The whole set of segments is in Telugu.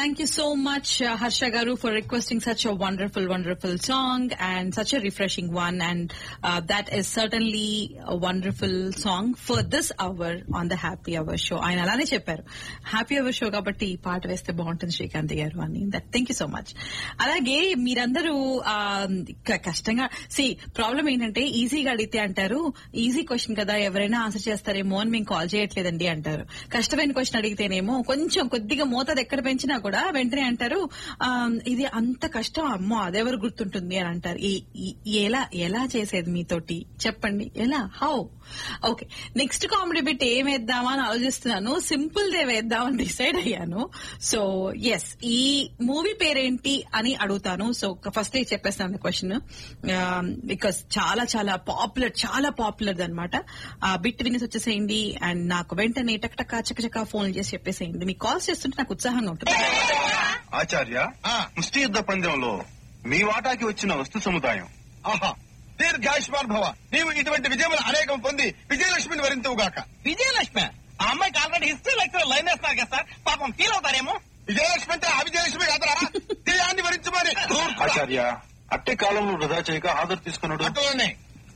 Thank you so much, uh, Harsha Garu, for requesting such a wonderful, wonderful song and such a refreshing one. And uh, that is certainly a wonderful song for this hour on the Happy Hour show. ఆయన అలానే చెప్పారు హ్యాపీ అవర్ షో కాబట్టి ఈ పాట వేస్తే బాగుంటుంది శ్రీకాంత్ గారు అని that thank you so much అలాగే మీరందరూ ఆ, క- కష్టంగా సి ప్రాబ్లం ఏంటంటే ఈజీగా అడిగితే అంటారు ఈజీ క్వశ్చన్ కదా ఎవరైనా ఆన్సర్ చేస్తారేమో అని మేము కాల్ చేయట్లేదండి అంటారు కష్టమైన క్వశ్చన్ అడిగితేనేమో కొంచెం కొద్దిగా మోతాదు ఎక్కడ పెంచినా కూడా వెంటనే అంటారు "ఆ, ఇది అంత కష్టం అమ్మో అదెవరు గుర్తుంటుంది అని అంటారు ఈ- ఈ- ఎలా ఎలా చేసేది మీతోటి చెప్పండి ఎలా how okay next comedy bit ఏం వేద్దామా అని ఆలోచిస్తున్నాను సింపుల్ దే వేద్దామని డిసైడ్ అయ్యాను సో ఎస్ ఈ మూవీ పేరేంటి అని అడుగుతాను సో ఫస్ట్ చెప్పేస్తాను క్వశ్చన్ బికాస్ చాలా చాలా పాపులర్ చాలా పాపులర్ అనమాట ఆ బిట్ వినేసి వచ్చేసేయండి అండ్ నాకు వెంటనే టక్ టక్ చకచకా ఫోన్ చేసి చెప్పేసేయండి మీకు కాల్స్ చేస్తుంటే నాకు ఉత్సాహంగా ఉంటుంది ఆచార్య ముష్టి యుద్ధ పందెంలో మీ వాటాకి వచ్చిన వస్తు సముదాయం ఆహా దీర్ఘాయుష్మాన్ భవ నీవు ఇటువంటి విజయములు అనేకం పొంది విజయలక్ష్మిని వరింతువుగాక విజయలక్ష్మి ఆ అమ్మాయికి ఆల్రెడీ హిస్టరీ లెక్చర్ లైన్ వేస్తున్నారు కదా సార్ పాపం ఫీల్ అవుతారేమో విజయలక్ష్మి అంటే ఆ విజయలక్ష్మి కాదరా దేయాన్ని వరించమని ఆచార్య అట్టి కాలంలో వృధా చేయక హాజరు తీసుకున్నాడు అటులోనే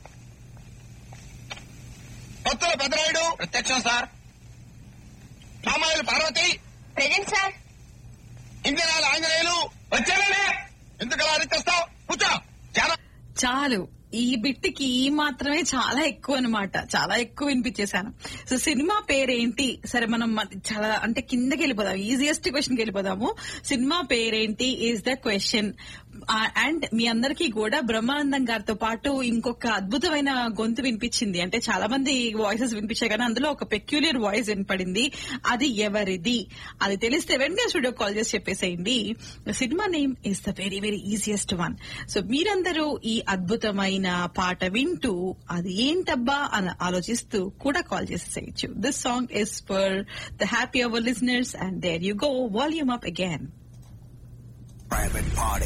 భక్తుల పెద్దరాయుడు ప్రత్యక్షం సార్ రామాయలు పార్వతి ప్రెజెంట్ సార్ ఇంజనాలు ఆంజనేయులు వచ్చానే ఎందుకు అలా అరిచేస్తావు కూర్చో చాలా చాలు ఈ బిట్కి ఈ మాత్రమే చాలా ఎక్కువ అన్నమాట చాలా ఎక్కువ వినిపించేశాను సో సినిమా పేరేంటి సరే మనం మ- చాలా అంటే కిందకి వెళ్ళిపోదాం ఈజియెస్ట్ క్వశ్చన్కి వెళ్ళిపోదాము సినిమా పేరేంటి ఈజ్ ద క్వశ్చన్ అండ్ మీ అందరికీ కూడా బ్రహ్మానందం గారితో పాటు ఇంకొక అద్భుతమైన గొంతు వినిపించింది అంటే చాలా మంది వాయిసెస్ వినిపించాయి కానీ అందులో ఒక పెక్యులియర్ వాయిస్ వినపడింది అది ఎవరిది అది తెలిస్తే వెంటనే స్టూడియో కాల్ చేసి చెప్పేసేయండి సినిమా name is the very very easiest one so మీరందరూ ఈ అద్భుతమైన పాట వింటూ అది ఏంటబ్బా అని ఆలోచిస్తూ కూడా కాల్ చేసేసేయచ్చు this song is for the happy hour listeners and there you go volume up again Private party.